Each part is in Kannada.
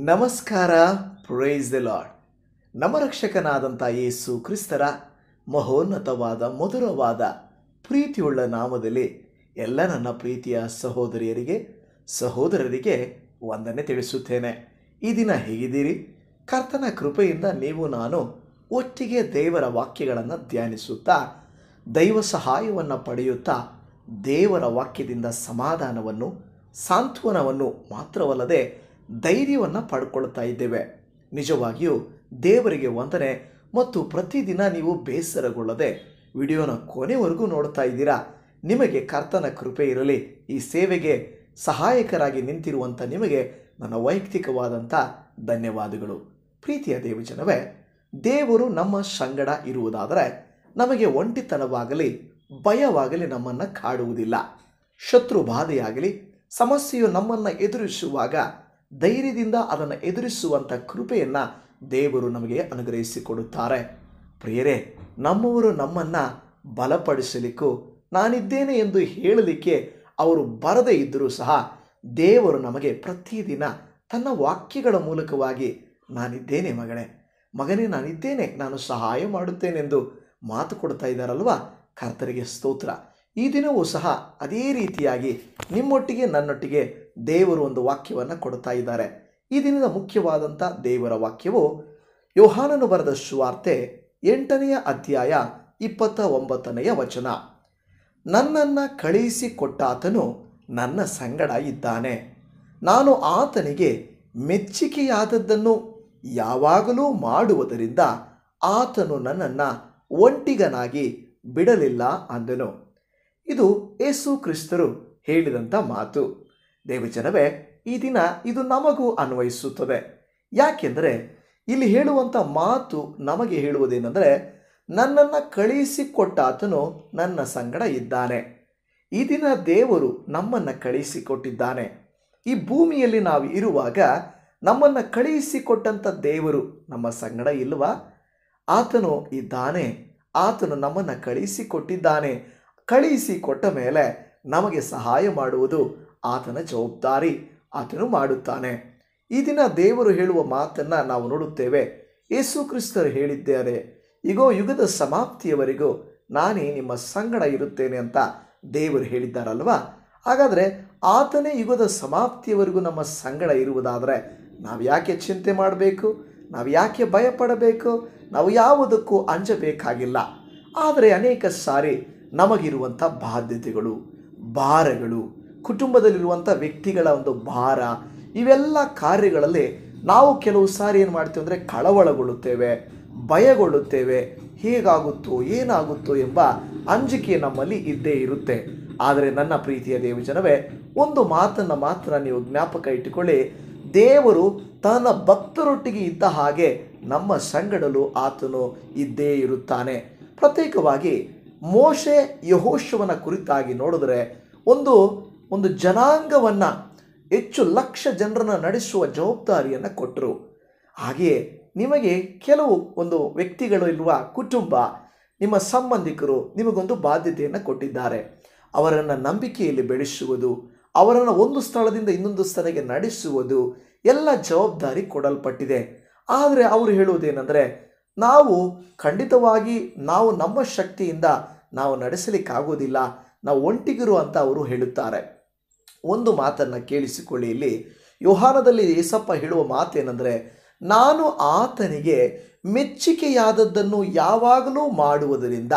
ನಮಸ್ಕಾರ ಪ್ರೈಸ್ ದ ಲಾರ್ಡ್ ನಮ್ಮ ರಕ್ಷಕನಾದಂಥ ಯೇಸು ಕ್ರಿಸ್ತರ ಮಹೋನ್ನತವಾದ ಮಧುರವಾದ ಪ್ರೀತಿಯುಳ್ಳ ನಾಮದಲ್ಲಿ ಎಲ್ಲ ನನ್ನ ಪ್ರೀತಿಯ ಸಹೋದರಿಯರಿಗೆ ಸಹೋದರರಿಗೆ ವಂದನೆ ತಿಳಿಸುತ್ತೇನೆ ಈ ದಿನ ಹೇಗಿದ್ದೀರಿ ಕರ್ತನ ಕೃಪೆಯಿಂದ ನೀವು ನಾನು ಒಟ್ಟಿಗೆ ದೇವರ ವಾಕ್ಯಗಳನ್ನು ಧ್ಯಾನಿಸುತ್ತಾ ದೈವ ಸಹಾಯವನ್ನು ಪಡೆಯುತ್ತಾ ದೇವರ ವಾಕ್ಯದಿಂದ ಸಮಾಧಾನವನ್ನು ಸಾಂತ್ವನವನ್ನು ಮಾತ್ರವಲ್ಲದೆ ಧೈರ್ಯವನ್ನು ಪಡ್ಕೊಳ್ತಾ ಇದ್ದೇವೆ ನಿಜವಾಗಿಯೂ ದೇವರಿಗೆ ವಂದನೆ ಮತ್ತು ಪ್ರತಿದಿನ ನೀವು ಬೇಸರಗೊಳ್ಳದೆ ವಿಡಿಯೋನ ಕೊನೆವರೆಗೂ ನೋಡ್ತಾ ಇದ್ದೀರಾ ನಿಮಗೆ ಕರ್ತನ ಕೃಪೆ ಇರಲಿ ಈ ಸೇವೆಗೆ ಸಹಾಯಕರಾಗಿ ನಿಂತಿರುವಂಥ ನಿಮಗೆ ನನ್ನ ವೈಯಕ್ತಿಕವಾದಂಥ ಧನ್ಯವಾದಗಳು ಪ್ರೀತಿಯ ದೇವಜನವೇ ದೇವರು ನಮ್ಮ ಸಂಗಡ ಇರುವುದಾದರೆ ನಮಗೆ ಒಂಟಿತನವಾಗಲಿ ಭಯವಾಗಲಿ ನಮ್ಮನ್ನು ಕಾಡುವುದಿಲ್ಲ ಶತ್ರು ಬಾಧೆಯಾಗಲಿ ಸಮಸ್ಯೆಯು ನಮ್ಮನ್ನು ಎದುರಿಸುವಾಗ ಧೈರ್ಯದಿಂದ ಅದನ್ನು ಎದುರಿಸುವಂಥ ಕೃಪೆಯನ್ನು ದೇವರು ನಮಗೆ ಅನುಗ್ರಹಿಸಿಕೊಡುತ್ತಾರೆ ಪ್ರಿಯರೇ ನಮ್ಮವರು ನಮ್ಮನ್ನು ಬಲಪಡಿಸಲಿಕ್ಕೂ ನಾನಿದ್ದೇನೆ ಎಂದು ಹೇಳಲಿಕ್ಕೆ ಅವರು ಬರದೇ ಇದ್ದರೂ ಸಹ ದೇವರು ನಮಗೆ ಪ್ರತಿದಿನ ತನ್ನ ವಾಕ್ಯಗಳ ಮೂಲಕವಾಗಿ ನಾನಿದ್ದೇನೆ ಮಗಳೇ ಮಗನೇ ನಾನಿದ್ದೇನೆ ನಾನು ಸಹಾಯ ಮಾಡುತ್ತೇನೆಂದು ಮಾತು ಕೊಡ್ತಾ ಇದ್ದಾರಲ್ವಾ ಕರ್ತರಿಗೆ ಸ್ತೋತ್ರ ಈ ದಿನವೂ ಸಹ ಅದೇ ರೀತಿಯಾಗಿ ನಿಮ್ಮೊಟ್ಟಿಗೆ ನನ್ನೊಟ್ಟಿಗೆ ದೇವರು ಒಂದು ವಾಕ್ಯವನ್ನು ಕೊಡ್ತಾ ಇದ್ದಾರೆ ಈ ದಿನದ ಮುಖ್ಯವಾದಂಥ ದೇವರ ವಾಕ್ಯವು ಯೋಹಾನನು ಬರೆದ ಸುವಾರ್ತೆ ಎಂಟನೆಯ ಅಧ್ಯಾಯ ಇಪ್ಪತ್ತ ಒಂಬತ್ತನೆಯ ವಚನ ನನ್ನನ್ನು ಕಳುಹಿಸಿಕೊಟ್ಟಾತನು ನನ್ನ ಸಂಗಡ ಇದ್ದಾನೆ ನಾನು ಆತನಿಗೆ ಮೆಚ್ಚಿಕೆಯಾದದ್ದನ್ನು ಯಾವಾಗಲೂ ಮಾಡುವುದರಿಂದ ಆತನು ನನ್ನನ್ನು ಒಂಟಿಗನಾಗಿ ಬಿಡಲಿಲ್ಲ ಅಂದನು ಇದು ಯೇಸು ಕ್ರಿಸ್ತರು ಹೇಳಿದಂಥ ಮಾತು ದೇವಜನವೇ ಈ ದಿನ ಇದು ನಮಗೂ ಅನ್ವಯಿಸುತ್ತದೆ ಯಾಕೆಂದರೆ ಇಲ್ಲಿ ಹೇಳುವಂಥ ಮಾತು ನಮಗೆ ಹೇಳುವುದೇನೆಂದರೆ ನನ್ನನ್ನು ಕಳುಹಿಸಿಕೊಟ್ಟಾತನು ನನ್ನ ಸಂಗಡ ಇದ್ದಾನೆ ಈ ದಿನ ದೇವರು ನಮ್ಮನ್ನು ಕಳುಹಿಸಿಕೊಟ್ಟಿದ್ದಾನೆ ಈ ಭೂಮಿಯಲ್ಲಿ ನಾವು ಇರುವಾಗ ನಮ್ಮನ್ನು ಕಳುಹಿಸಿಕೊಟ್ಟಂಥ ದೇವರು ನಮ್ಮ ಸಂಗಡ ಇಲ್ವಾ ಆತನು ಇದ್ದಾನೆ ಆತನು ನಮ್ಮನ್ನು ಕಳುಹಿಸಿಕೊಟ್ಟಿದ್ದಾನೆ ಕಳುಹಿಸಿಕೊಟ್ಟ ಮೇಲೆ ನಮಗೆ ಸಹಾಯ ಮಾಡುವುದು ಆತನ ಜವಾಬ್ದಾರಿ ಆತನು ಮಾಡುತ್ತಾನೆ ಈ ದಿನ ದೇವರು ಹೇಳುವ ಮಾತನ್ನು ನಾವು ನೋಡುತ್ತೇವೆ ಯೇಸು ಕ್ರಿಸ್ತರು ಹೇಳಿದ್ದಾರೆ ಈಗೋ ಯುಗದ ಸಮಾಪ್ತಿಯವರೆಗೂ ನಾನೇ ನಿಮ್ಮ ಸಂಗಡ ಇರುತ್ತೇನೆ ಅಂತ ದೇವರು ಹೇಳಿದ್ದಾರಲ್ವಾ ಹಾಗಾದರೆ ಆತನೇ ಯುಗದ ಸಮಾಪ್ತಿಯವರೆಗೂ ನಮ್ಮ ಸಂಗಡ ಇರುವುದಾದರೆ ನಾವು ಯಾಕೆ ಚಿಂತೆ ಮಾಡಬೇಕು ನಾವು ಯಾಕೆ ಭಯಪಡಬೇಕು ನಾವು ಯಾವುದಕ್ಕೂ ಅಂಜಬೇಕಾಗಿಲ್ಲ ಆದರೆ ಅನೇಕ ಸಾರಿ ನಮಗಿರುವಂಥ ಬಾಧ್ಯತೆಗಳು ಭಾರಗಳು ಕುಟುಂಬದಲ್ಲಿರುವಂಥ ವ್ಯಕ್ತಿಗಳ ಒಂದು ಭಾರ ಇವೆಲ್ಲ ಕಾರ್ಯಗಳಲ್ಲಿ ನಾವು ಕೆಲವು ಸಾರಿ ಏನು ಮಾಡ್ತೇವೆ ಅಂದರೆ ಕಳವಳಗೊಳ್ಳುತ್ತೇವೆ ಭಯಗೊಳ್ಳುತ್ತೇವೆ ಹೇಗಾಗುತ್ತೋ ಏನಾಗುತ್ತೋ ಎಂಬ ಅಂಜಿಕೆ ನಮ್ಮಲ್ಲಿ ಇದ್ದೇ ಇರುತ್ತೆ ಆದರೆ ನನ್ನ ಪ್ರೀತಿಯ ದೇವಜನವೇ ಒಂದು ಮಾತನ್ನು ಮಾತ್ರ ನೀವು ಜ್ಞಾಪಕ ಇಟ್ಟುಕೊಳ್ಳಿ ದೇವರು ತನ್ನ ಭಕ್ತರೊಟ್ಟಿಗೆ ಇದ್ದ ಹಾಗೆ ನಮ್ಮ ಸಂಗಡಲು ಆತನು ಇದ್ದೇ ಇರುತ್ತಾನೆ ಪ್ರತ್ಯೇಕವಾಗಿ ಮೋಶೆ ಯಹೋಶವನ ಕುರಿತಾಗಿ ನೋಡಿದ್ರೆ ಒಂದು ಒಂದು ಜನಾಂಗವನ್ನು ಹೆಚ್ಚು ಲಕ್ಷ ಜನರನ್ನು ನಡೆಸುವ ಜವಾಬ್ದಾರಿಯನ್ನು ಕೊಟ್ಟರು ಹಾಗೆಯೇ ನಿಮಗೆ ಕೆಲವು ಒಂದು ವ್ಯಕ್ತಿಗಳು ಇರುವ ಕುಟುಂಬ ನಿಮ್ಮ ಸಂಬಂಧಿಕರು ನಿಮಗೊಂದು ಬಾಧ್ಯತೆಯನ್ನು ಕೊಟ್ಟಿದ್ದಾರೆ ಅವರನ್ನು ನಂಬಿಕೆಯಲ್ಲಿ ಬೆಳೆಸುವುದು ಅವರನ್ನು ಒಂದು ಸ್ಥಳದಿಂದ ಇನ್ನೊಂದು ಸ್ಥಳಕ್ಕೆ ನಡೆಸುವುದು ಎಲ್ಲ ಜವಾಬ್ದಾರಿ ಕೊಡಲ್ಪಟ್ಟಿದೆ ಆದರೆ ಅವರು ಹೇಳುವುದೇನೆಂದರೆ ನಾವು ಖಂಡಿತವಾಗಿ ನಾವು ನಮ್ಮ ಶಕ್ತಿಯಿಂದ ನಾವು ನಡೆಸಲಿಕ್ಕಾಗೋದಿಲ್ಲ ನಾವು ಒಂಟಿಗಿರು ಅಂತ ಅವರು ಹೇಳುತ್ತಾರೆ ಒಂದು ಮಾತನ್ನು ಕೇಳಿಸಿಕೊಳ್ಳಿ ಇಲ್ಲಿ ಯೋಹಾನದಲ್ಲಿ ಏಸಪ್ಪ ಹೇಳುವ ಮಾತೇನೆಂದರೆ ನಾನು ಆತನಿಗೆ ಮೆಚ್ಚುಗೆಯಾದದ್ದನ್ನು ಯಾವಾಗಲೂ ಮಾಡುವುದರಿಂದ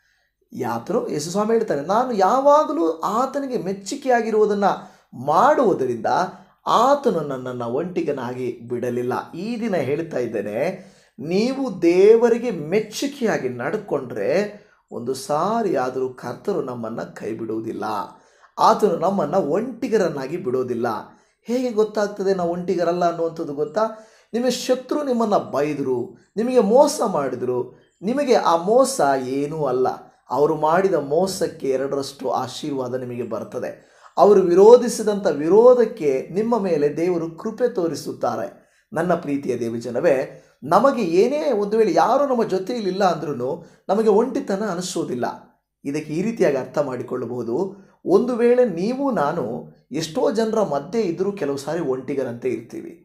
ಯಾತನು ಯೇಸುಸ್ವಾಮಿ ಹೇಳ್ತಾನೆ ನಾನು ಯಾವಾಗಲೂ ಆತನಿಗೆ ಮೆಚ್ಚುಗೆಯಾಗಿರುವುದನ್ನು ಮಾಡುವುದರಿಂದ ಆತನು ನನ್ನನ್ನು ಒಂಟಿಗನಾಗಿ ಬಿಡಲಿಲ್ಲ ಈ ದಿನ ಹೇಳ್ತಾ ಇದ್ದೇನೆ ನೀವು ದೇವರಿಗೆ ಮೆಚ್ಚುಗೆಯಾಗಿ ನಡ್ಕೊಂಡ್ರೆ ಒಂದು ಸಾರಿ ಆದರೂ ಕರ್ತರು ನಮ್ಮನ್ನು ಕೈ ಬಿಡುವುದಿಲ್ಲ ಆತನು ನಮ್ಮನ್ನು ಒಂಟಿಗರನ್ನಾಗಿ ಬಿಡೋದಿಲ್ಲ ಹೇಗೆ ಗೊತ್ತಾಗ್ತದೆ ನಾವು ಒಂಟಿಗರಲ್ಲ ಅನ್ನುವಂಥದ್ದು ಗೊತ್ತಾ ನಿಮ್ಮ ಶತ್ರು ನಿಮ್ಮನ್ನು ಬೈದರು ನಿಮಗೆ ಮೋಸ ಮಾಡಿದರು ನಿಮಗೆ ಆ ಮೋಸ ಏನೂ ಅಲ್ಲ ಅವರು ಮಾಡಿದ ಮೋಸಕ್ಕೆ ಎರಡರಷ್ಟು ಆಶೀರ್ವಾದ ನಿಮಗೆ ಬರ್ತದೆ ಅವರು ವಿರೋಧಿಸಿದಂಥ ವಿರೋಧಕ್ಕೆ ನಿಮ್ಮ ಮೇಲೆ ದೇವರು ಕೃಪೆ ತೋರಿಸುತ್ತಾರೆ ನನ್ನ ಪ್ರೀತಿಯ ದೇವಜನವೇ ನಮಗೆ ಏನೇ ಒಂದು ವೇಳೆ ಯಾರು ನಮ್ಮ ಜೊತೆಯಲ್ಲಿಲ್ಲ ಅಂದ್ರೂ ನಮಗೆ ಒಂಟಿತನ ಅನಿಸೋದಿಲ್ಲ ಇದಕ್ಕೆ ಈ ರೀತಿಯಾಗಿ ಅರ್ಥ ಮಾಡಿಕೊಳ್ಳಬಹುದು ಒಂದು ವೇಳೆ ನೀವು ನಾನು ಎಷ್ಟೋ ಜನರ ಮಧ್ಯೆ ಇದ್ದರೂ ಕೆಲವು ಸಾರಿ ಒಂಟಿಗರಂತೆ ಇರ್ತೀವಿ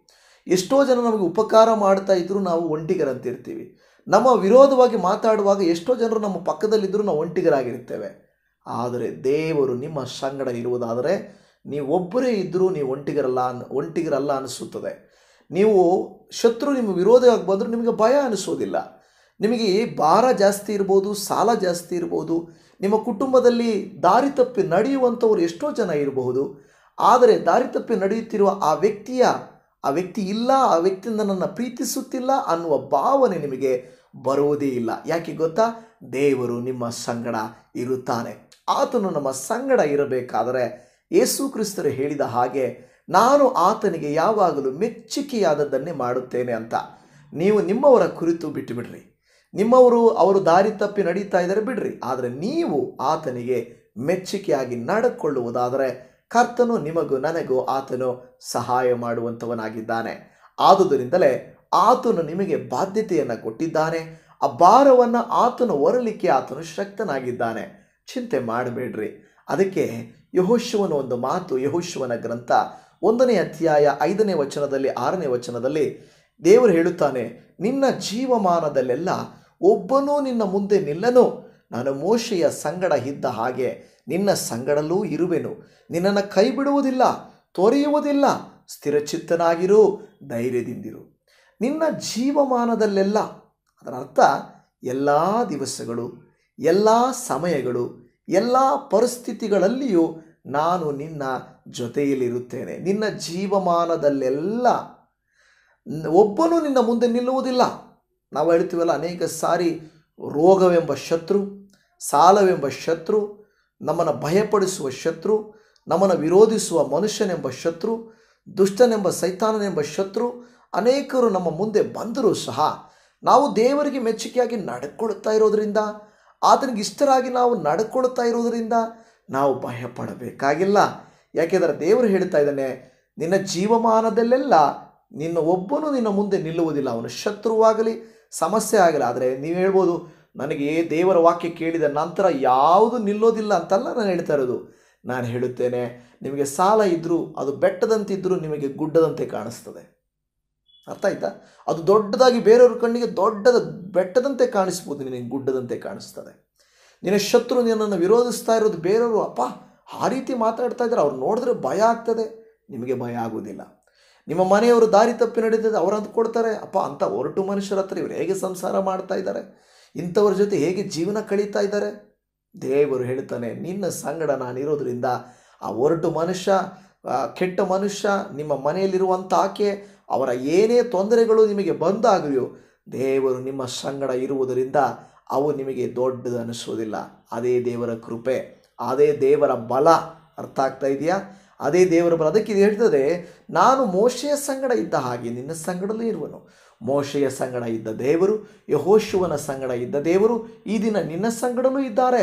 ಎಷ್ಟೋ ಜನ ನಮಗೆ ಉಪಕಾರ ಮಾಡ್ತಾ ಇದ್ದರೂ ನಾವು ಒಂಟಿಗರಂತಿರ್ತೀವಿ ನಮ್ಮ ವಿರೋಧವಾಗಿ ಮಾತಾಡುವಾಗ ಎಷ್ಟೋ ಜನರು ನಮ್ಮ ಪಕ್ಕದಲ್ಲಿದ್ದರೂ ನಾವು ಒಂಟಿಗರಾಗಿರ್ತೇವೆ ಆದರೆ ದೇವರು ನಿಮ್ಮ ಸಂಗಡ ಇರುವುದಾದರೆ ನೀವು ಒಬ್ಬರೇ ಇದ್ದರೂ ನೀವು ಒಂಟಿಗರಲ್ಲ ಅನ್ ಒಂಟಿಗರಲ್ಲ ಅನಿಸುತ್ತದೆ ನೀವು ಶತ್ರು ನಿಮ್ಮ ವಿರೋಧವಾಗಿ ಬಂದರೂ ನಿಮಗೆ ಭಯ ಅನಿಸೋದಿಲ್ಲ ನಿಮಗೆ ಭಾರ ಜಾಸ್ತಿ ಇರ್ಬೋದು ಸಾಲ ಜಾಸ್ತಿ ಇರ್ಬೋದು ನಿಮ್ಮ ಕುಟುಂಬದಲ್ಲಿ ದಾರಿ ತಪ್ಪಿ ನಡೆಯುವಂಥವ್ರು ಎಷ್ಟೋ ಜನ ಇರಬಹುದು ಆದರೆ ದಾರಿ ತಪ್ಪಿ ನಡೆಯುತ್ತಿರುವ ಆ ವ್ಯಕ್ತಿಯ ಆ ವ್ಯಕ್ತಿ ಇಲ್ಲ ಆ ವ್ಯಕ್ತಿಯಿಂದ ನನ್ನ ಪ್ರೀತಿಸುತ್ತಿಲ್ಲ ಅನ್ನುವ ಭಾವನೆ ನಿಮಗೆ ಬರುವುದೇ ಇಲ್ಲ ಯಾಕೆ ಗೊತ್ತಾ ದೇವರು ನಿಮ್ಮ ಸಂಗಡ ಇರುತ್ತಾನೆ ಆತನು ನಮ್ಮ ಸಂಗಡ ಇರಬೇಕಾದರೆ ಯೇಸು ಕ್ರಿಸ್ತರು ಹೇಳಿದ ಹಾಗೆ ನಾನು ಆತನಿಗೆ ಯಾವಾಗಲೂ ಮೆಚ್ಚುಗೆಯಾದದ್ದನ್ನೇ ಮಾಡುತ್ತೇನೆ ಅಂತ ನೀವು ನಿಮ್ಮವರ ಕುರಿತು ಬಿಟ್ಟುಬಿಡ್ರಿ ನಿಮ್ಮವರು ಅವರು ದಾರಿ ತಪ್ಪಿ ನಡೀತಾ ಇದ್ದಾರೆ ಬಿಡ್ರಿ ಆದರೆ ನೀವು ಆತನಿಗೆ ಮೆಚ್ಚುಗೆಯಾಗಿ ನಡೆಕೊಳ್ಳುವುದಾದರೆ ಕರ್ತನು ನಿಮಗೂ ನನಗೂ ಆತನು ಸಹಾಯ ಮಾಡುವಂಥವನಾಗಿದ್ದಾನೆ ಆದುದರಿಂದಲೇ ಆತನು ನಿಮಗೆ ಬಾಧ್ಯತೆಯನ್ನು ಕೊಟ್ಟಿದ್ದಾನೆ ಆ ಭಾರವನ್ನು ಆತನು ಹೊರಲಿಕ್ಕೆ ಆತನು ಶಕ್ತನಾಗಿದ್ದಾನೆ ಚಿಂತೆ ಮಾಡಬೇಡ್ರಿ ಅದಕ್ಕೆ ಯಹೋಶುವನ ಒಂದು ಮಾತು ಯಹೋಶುವನ ಗ್ರಂಥ ಒಂದನೇ ಅಧ್ಯಾಯ ಐದನೇ ವಚನದಲ್ಲಿ ಆರನೇ ವಚನದಲ್ಲಿ ದೇವರು ಹೇಳುತ್ತಾನೆ ನಿನ್ನ ಜೀವಮಾನದಲ್ಲೆಲ್ಲ ಒಬ್ಬನೂ ನಿನ್ನ ಮುಂದೆ ನಿಲ್ಲನು ನಾನು ಮೋಶೆಯ ಸಂಗಡ ಇದ್ದ ಹಾಗೆ ನಿನ್ನ ಸಂಗಡಲೂ ಇರುವೆನು ನಿನ್ನನ್ನು ಕೈ ಬಿಡುವುದಿಲ್ಲ ತೊರೆಯುವುದಿಲ್ಲ ಸ್ಥಿರಚಿತ್ತನಾಗಿರು ಧೈರ್ಯದಿಂದಿರು ನಿನ್ನ ಜೀವಮಾನದಲ್ಲೆಲ್ಲ ಅದರ ಅರ್ಥ ಎಲ್ಲ ದಿವಸಗಳು ಎಲ್ಲ ಸಮಯಗಳು ಎಲ್ಲ ಪರಿಸ್ಥಿತಿಗಳಲ್ಲಿಯೂ ನಾನು ನಿನ್ನ ಜೊತೆಯಲ್ಲಿರುತ್ತೇನೆ ನಿನ್ನ ಜೀವಮಾನದಲ್ಲೆಲ್ಲ ಒಬ್ಬನು ನಿನ್ನ ಮುಂದೆ ನಿಲ್ಲುವುದಿಲ್ಲ ನಾವು ಹೇಳ್ತೀವಲ್ಲ ಅನೇಕ ಸಾರಿ ರೋಗವೆಂಬ ಶತ್ರು ಸಾಲವೆಂಬ ಶತ್ರು ನಮ್ಮನ್ನು ಭಯಪಡಿಸುವ ಶತ್ರು ನಮ್ಮನ್ನು ವಿರೋಧಿಸುವ ಮನುಷ್ಯನೆಂಬ ಶತ್ರು ದುಷ್ಟನೆಂಬ ಸೈತಾನನೆಂಬ ಶತ್ರು ಅನೇಕರು ನಮ್ಮ ಮುಂದೆ ಬಂದರೂ ಸಹ ನಾವು ದೇವರಿಗೆ ಮೆಚ್ಚುಗೆಯಾಗಿ ನಡ್ಕೊಳ್ತಾ ಇರೋದರಿಂದ ಆತನಿಗೆ ಇಷ್ಟರಾಗಿ ನಾವು ನಡ್ಕೊಳ್ತಾ ಇರೋದರಿಂದ ನಾವು ಭಯಪಡಬೇಕಾಗಿಲ್ಲ ಯಾಕೆಂದರೆ ದೇವರು ಹೇಳ್ತಾ ಇದ್ದಾನೆ ನಿನ್ನ ಜೀವಮಾನದಲ್ಲೆಲ್ಲ ನಿನ್ನ ಒಬ್ಬನು ನಿನ್ನ ಮುಂದೆ ನಿಲ್ಲುವುದಿಲ್ಲ ಅವನು ಶತ್ರುವಾಗಲಿ ಸಮಸ್ಯೆ ಆಗಲಿ ಆದರೆ ನೀವು ಹೇಳ್ಬೋದು ನನಗೆ ದೇವರ ವಾಕ್ಯ ಕೇಳಿದ ನಂತರ ಯಾವುದು ನಿಲ್ಲೋದಿಲ್ಲ ಅಂತಲ್ಲ ನಾನು ಹೇಳ್ತಾ ಇರೋದು ನಾನು ಹೇಳುತ್ತೇನೆ ನಿಮಗೆ ಸಾಲ ಇದ್ದರೂ ಅದು ಬೆಟ್ಟದಂತಿದ್ದರೂ ನಿಮಗೆ ಗುಡ್ಡದಂತೆ ಕಾಣಿಸ್ತದೆ ಅರ್ಥ ಆಯ್ತಾ ಅದು ದೊಡ್ಡದಾಗಿ ಬೇರೆಯವ್ರ ಕಣ್ಣಿಗೆ ದೊಡ್ಡದ ಬೆಟ್ಟದಂತೆ ಕಾಣಿಸ್ಬೋದು ನಿನಗೆ ಗುಡ್ಡದಂತೆ ಕಾಣಿಸ್ತದೆ ನಿನ್ನ ಶತ್ರು ನಿನ್ನನ್ನು ವಿರೋಧಿಸ್ತಾ ಇರೋದು ಬೇರೆಯವರು ಅಪ್ಪ ಆ ರೀತಿ ಮಾತಾಡ್ತಾ ಇದ್ದಾರೆ ಅವ್ರು ನೋಡಿದ್ರೆ ಭಯ ಆಗ್ತದೆ ನಿಮಗೆ ಭಯ ಆಗೋದಿಲ್ಲ ನಿಮ್ಮ ಮನೆಯವರು ದಾರಿ ತಪ್ಪಿ ನಡೀತದೆ ಅವ್ರು ಅಂದ್ಕೊಡ್ತಾರೆ ಅಪ್ಪ ಅಂಥ ಒರಟು ಮನುಷ್ಯರ ಹತ್ರ ಇವರು ಹೇಗೆ ಸಂಸಾರ ಮಾಡ್ತಾ ಇದ್ದಾರೆ ಇಂಥವ್ರ ಜೊತೆ ಹೇಗೆ ಜೀವನ ಕಳೀತಾ ಇದ್ದಾರೆ ದೇವರು ಹೇಳ್ತಾನೆ ನಿನ್ನ ಸಂಗಡ ನಾನಿರೋದ್ರಿಂದ ಆ ಒರಟು ಮನುಷ್ಯ ಆ ಕೆಟ್ಟ ಮನುಷ್ಯ ನಿಮ್ಮ ಮನೆಯಲ್ಲಿರುವಂಥ ಆಕೆ ಅವರ ಏನೇ ತೊಂದರೆಗಳು ನಿಮಗೆ ಬಂದಾಗಲಿಯೋ ದೇವರು ನಿಮ್ಮ ಸಂಗಡ ಇರುವುದರಿಂದ ಅವು ನಿಮಗೆ ದೊಡ್ಡದು ಅನಿಸೋದಿಲ್ಲ ಅದೇ ದೇವರ ಕೃಪೆ ಅದೇ ದೇವರ ಬಲ ಅರ್ಥ ಆಗ್ತಾ ಇದೆಯಾ ಅದೇ ದೇವರ ಬಲ ಅದಕ್ಕೆ ಇದು ಹೇಳ್ತದೆ ನಾನು ಮೋಶೆಯ ಸಂಗಡ ಇದ್ದ ಹಾಗೆ ನಿನ್ನ ಸಂಗಡಲೂ ಇರುವನು ಮೋಶೆಯ ಸಂಗಡ ಇದ್ದ ದೇವರು ಯಹೋಶುವನ ಸಂಗಡ ಇದ್ದ ದೇವರು ಈ ದಿನ ನಿನ್ನ ಸಂಗಡಲೂ ಇದ್ದಾರೆ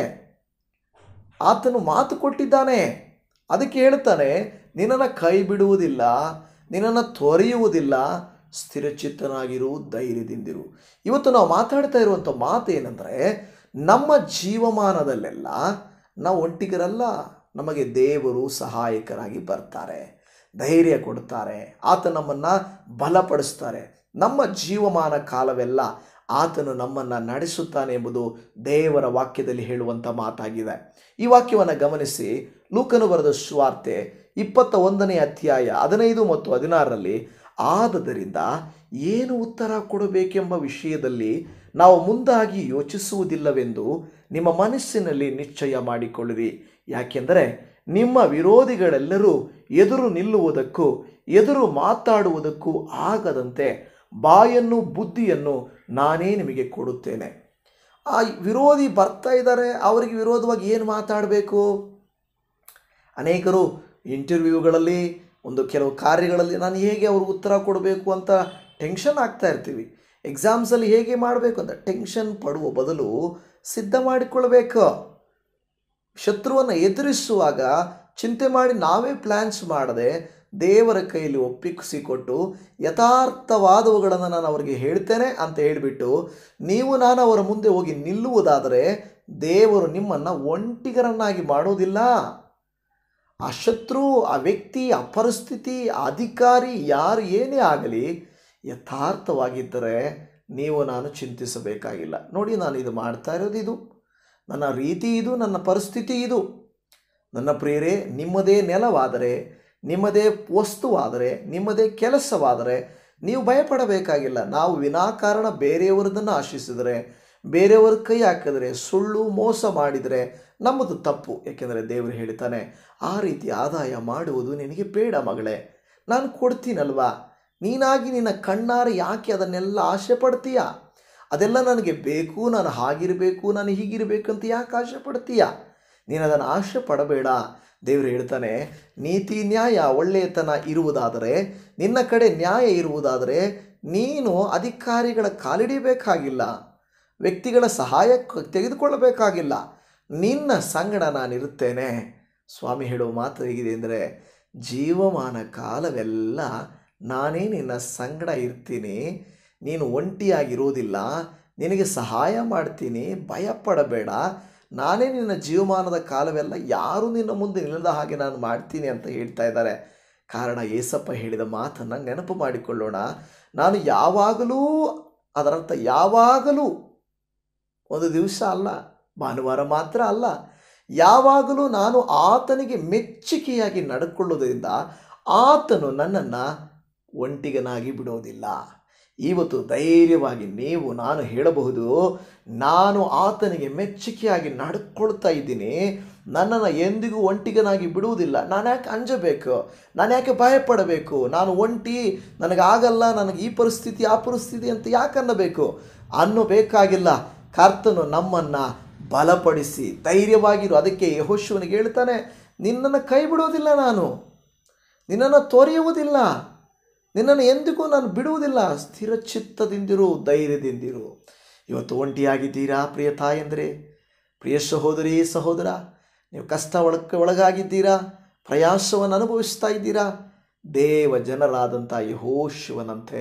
ಆತನು ಮಾತು ಕೊಟ್ಟಿದ್ದಾನೆ ಅದಕ್ಕೆ ಹೇಳ್ತಾನೆ ನಿನ್ನನ್ನು ಕೈ ಬಿಡುವುದಿಲ್ಲ ನಿನ್ನನ್ನು ತೊರೆಯುವುದಿಲ್ಲ ಸ್ಥಿರಚಿತ್ತನಾಗಿರು ಧೈರ್ಯದಿಂದಿರು ಇವತ್ತು ನಾವು ಮಾತಾಡ್ತಾ ಇರುವಂಥ ಮಾತು ಏನಂದರೆ ನಮ್ಮ ಜೀವಮಾನದಲ್ಲೆಲ್ಲ ನಾವು ಒಂಟಿಗರಲ್ಲ ನಮಗೆ ದೇವರು ಸಹಾಯಕರಾಗಿ ಬರ್ತಾರೆ ಧೈರ್ಯ ಕೊಡ್ತಾರೆ ಆತ ನಮ್ಮನ್ನು ಬಲಪಡಿಸ್ತಾರೆ ನಮ್ಮ ಜೀವಮಾನ ಕಾಲವೆಲ್ಲ ಆತನು ನಮ್ಮನ್ನು ನಡೆಸುತ್ತಾನೆ ಎಂಬುದು ದೇವರ ವಾಕ್ಯದಲ್ಲಿ ಹೇಳುವಂಥ ಮಾತಾಗಿದೆ ಈ ವಾಕ್ಯವನ್ನು ಗಮನಿಸಿ ಲೂಕನು ಬರೆದ ಸ್ವಾರ್ತೆ ಇಪ್ಪತ್ತ ಒಂದನೇ ಅಧ್ಯಾಯ ಹದಿನೈದು ಮತ್ತು ಹದಿನಾರರಲ್ಲಿ ಆದದರಿಂದ ಏನು ಉತ್ತರ ಕೊಡಬೇಕೆಂಬ ವಿಷಯದಲ್ಲಿ ನಾವು ಮುಂದಾಗಿ ಯೋಚಿಸುವುದಿಲ್ಲವೆಂದು ನಿಮ್ಮ ಮನಸ್ಸಿನಲ್ಲಿ ನಿಶ್ಚಯ ಮಾಡಿಕೊಳ್ಳಿರಿ ಯಾಕೆಂದರೆ ನಿಮ್ಮ ವಿರೋಧಿಗಳೆಲ್ಲರೂ ಎದುರು ನಿಲ್ಲುವುದಕ್ಕೂ ಎದುರು ಮಾತಾಡುವುದಕ್ಕೂ ಆಗದಂತೆ ಬಾಯನ್ನು ಬುದ್ಧಿಯನ್ನು ನಾನೇ ನಿಮಗೆ ಕೊಡುತ್ತೇನೆ ಆ ವಿರೋಧಿ ಬರ್ತಾ ಇದ್ದಾರೆ ಅವರಿಗೆ ವಿರೋಧವಾಗಿ ಏನು ಮಾತಾಡಬೇಕು ಅನೇಕರು ಇಂಟರ್ವ್ಯೂಗಳಲ್ಲಿ ಒಂದು ಕೆಲವು ಕಾರ್ಯಗಳಲ್ಲಿ ನಾನು ಹೇಗೆ ಅವ್ರಿಗೆ ಉತ್ತರ ಕೊಡಬೇಕು ಅಂತ ಟೆನ್ಷನ್ ಆಗ್ತಾ ಇರ್ತೀವಿ ಎಕ್ಸಾಮ್ಸಲ್ಲಿ ಹೇಗೆ ಮಾಡಬೇಕು ಅಂತ ಟೆನ್ಷನ್ ಪಡುವ ಬದಲು ಸಿದ್ಧ ಮಾಡಿಕೊಳ್ಬೇಕು ಶತ್ರುವನ್ನು ಎದುರಿಸುವಾಗ ಚಿಂತೆ ಮಾಡಿ ನಾವೇ ಪ್ಲ್ಯಾನ್ಸ್ ಮಾಡದೆ ದೇವರ ಕೈಯಲ್ಲಿ ಒಪ್ಪಿಸಿಕೊಟ್ಟು ಯಥಾರ್ಥವಾದವುಗಳನ್ನು ನಾನು ಅವರಿಗೆ ಹೇಳ್ತೇನೆ ಅಂತ ಹೇಳಿಬಿಟ್ಟು ನೀವು ನಾನು ಅವರ ಮುಂದೆ ಹೋಗಿ ನಿಲ್ಲುವುದಾದರೆ ದೇವರು ನಿಮ್ಮನ್ನು ಒಂಟಿಗರನ್ನಾಗಿ ಮಾಡೋದಿಲ್ಲ ಆ ಶತ್ರು ಆ ವ್ಯಕ್ತಿ ಆ ಪರಿಸ್ಥಿತಿ ಆ ಅಧಿಕಾರಿ ಯಾರು ಏನೇ ಆಗಲಿ ಯಥಾರ್ಥವಾಗಿದ್ದರೆ ನೀವು ನಾನು ಚಿಂತಿಸಬೇಕಾಗಿಲ್ಲ ನೋಡಿ ನಾನು ಇದು ಮಾಡ್ತಾ ಇರೋದು ಇದು ನನ್ನ ರೀತಿ ಇದು ನನ್ನ ಪರಿಸ್ಥಿತಿ ಇದು ನನ್ನ ಪ್ರಿಯರೇ ನಿಮ್ಮದೇ ನೆಲವಾದರೆ ನಿಮ್ಮದೇ ವಸ್ತುವಾದರೆ ನಿಮ್ಮದೇ ಕೆಲಸವಾದರೆ ನೀವು ಭಯಪಡಬೇಕಾಗಿಲ್ಲ ನಾವು ವಿನಾಕಾರಣ ಬೇರೆಯವರದನ್ನು ಆಶಿಸಿದರೆ ಬೇರೆಯವ್ರ ಕೈ ಹಾಕಿದರೆ ಸುಳ್ಳು ಮೋಸ ಮಾಡಿದರೆ ನಮ್ಮದು ತಪ್ಪು ಏಕೆಂದರೆ ದೇವರು ಹೇಳ್ತಾನೆ ಆ ರೀತಿ ಆದಾಯ ಮಾಡುವುದು ನಿನಗೆ ಬೇಡ ಮಗಳೇ ನಾನು ಕೊಡ್ತೀನಲ್ವಾ ನೀನಾಗಿ ನಿನ್ನ ಕಣ್ಣಾರೆ ಯಾಕೆ ಅದನ್ನೆಲ್ಲ ಆಸೆ ಪಡ್ತೀಯ ಅದೆಲ್ಲ ನನಗೆ ಬೇಕು ನಾನು ಹಾಗಿರಬೇಕು ನಾನು ಹೀಗಿರಬೇಕಂತ ಯಾಕೆ ಆಸೆ ಪಡ್ತೀಯ ನೀನು ಅದನ್ನು ಆಸೆ ಪಡಬೇಡ ದೇವರು ಹೇಳ್ತಾನೆ ನೀತಿ ನ್ಯಾಯ ಒಳ್ಳೆಯತನ ಇರುವುದಾದರೆ ನಿನ್ನ ಕಡೆ ನ್ಯಾಯ ಇರುವುದಾದರೆ ನೀನು ಅಧಿಕಾರಿಗಳ ಕಾಲಿಡಿಬೇಕಾಗಿಲ್ಲ ವ್ಯಕ್ತಿಗಳ ಸಹಾಯ ಕ- ತೆಗೆದುಕೊಳ್ಳಬೇಕಾಗಿಲ್ಲ ನಿನ್ನ ಸಂಗಡ ನಾನಿರುತ್ತೇನೆ ಸ್ವಾಮಿ ಹೇಳುವ ಮಾತು ಹೇಗಿದೆ ಅಂದರೆ ಜೀವಮಾನ ಕಾಲವೆಲ್ಲ ನಾನೇ ನಿನ್ನ ಸಂಗಡ ಇರ್ತೀನಿ ನೀನು ಒಂಟಿಯಾಗಿರೋದಿಲ್ಲ ನಿನಗೆ ಸಹಾಯ ಮಾಡ್ತೀನಿ ಭಯಪಡಬೇಡ ನಾನೇ ನಿನ್ನ ಜೀವಮಾನದ ಕಾಲವೆಲ್ಲ ಯಾರು ನಿನ್ನ ಮುಂದೆ ನಿಲ್ಲದ ಹಾಗೆ ನಾನು ಮಾಡ್ತೀನಿ ಅಂತ ಹೇಳ್ತಾ ಇದ್ದಾರೆ ಕಾರಣ ಏಸಪ್ಪ ಹೇಳಿದ ಮಾತನ್ನು ನೆನಪು ಮಾಡಿಕೊಳ್ಳೋಣ ನಾನು ಯಾವಾಗಲೂ ಅದರರ್ಥ ಯಾವಾಗಲೂ ಒಂದು ದಿವಸ ಅಲ್ಲ ಭಾನುವಾರ ಮಾತ್ರ ಅಲ್ಲ ಯಾವಾಗಲೂ ನಾನು ಆತನಿಗೆ ಮೆಚ್ಚುಗೆಯಾಗಿ ನಡ್ಕೊಳ್ಳೋದ್ರಿಂದ ಆತನು ನನ್ನನ್ನು ಒಂಟಿಗನಾಗಿ ಬಿಡೋದಿಲ್ಲ ಇವತ್ತು ಧೈರ್ಯವಾಗಿ ನೀವು ನಾನು ಹೇಳಬಹುದು ನಾನು ಆತನಿಗೆ ಮೆಚ್ಚುಗೆಯಾಗಿ ನಡ್ಕೊಳ್ತಾ ಇದ್ದೀನಿ ನನ್ನನ್ನು ಎಂದಿಗೂ ಒಂಟಿಗನಾಗಿ ಬಿಡುವುದಿಲ್ಲ ನಾನು ಯಾಕೆ ಅಂಜಬೇಕು ನಾನು ಯಾಕೆ ಭಯಪಡಬೇಕು ನಾನು ಒಂಟಿ ನನಗಾಗಲ್ಲ ನನಗೆ ಈ ಪರಿಸ್ಥಿತಿ ಆ ಪರಿಸ್ಥಿತಿ ಅಂತ ಯಾಕೆ ಅನ್ನಬೇಕು ಅನ್ನಬೇಕಾಗಿಲ್ಲ ಕರ್ತನು ನಮ್ಮನ್ನು ಬಲಪಡಿಸಿ ಧೈರ್ಯವಾಗಿರು ಅದಕ್ಕೆ ಯಹೋಶುವನಿಗೆ ಹೇಳ್ತಾನೆ ನಿನ್ನನ್ನು ಕೈ ಬಿಡುವುದಿಲ್ಲ ನಾನು ನಿನ್ನನ್ನು ತೊರೆಯುವುದಿಲ್ಲ ನಿನ್ನನ್ನು ಎಂದಿಗೂ ನಾನು ಬಿಡುವುದಿಲ್ಲ ಸ್ಥಿರ ಚಿತ್ತದಿಂದಿರು ಧೈರ್ಯದಿಂದಿರು ಇವತ್ತು ಒಂಟಿಯಾಗಿದ್ದೀರಾ ಪ್ರಿಯ ತಾಯಂದರೆ ಪ್ರಿಯ ಸಹೋದರಿ ಸಹೋದರ ನೀವು ಕಷ್ಟ ಒಳಕ್ಕೆ ಒಳಗಾಗಿದ್ದೀರಾ ಪ್ರಯಾಸವನ್ನು ಅನುಭವಿಸ್ತಾ ಇದ್ದೀರಾ ದೇವ ಜನರಾದಂಥ ಯಹೋಶಿವನಂತೆ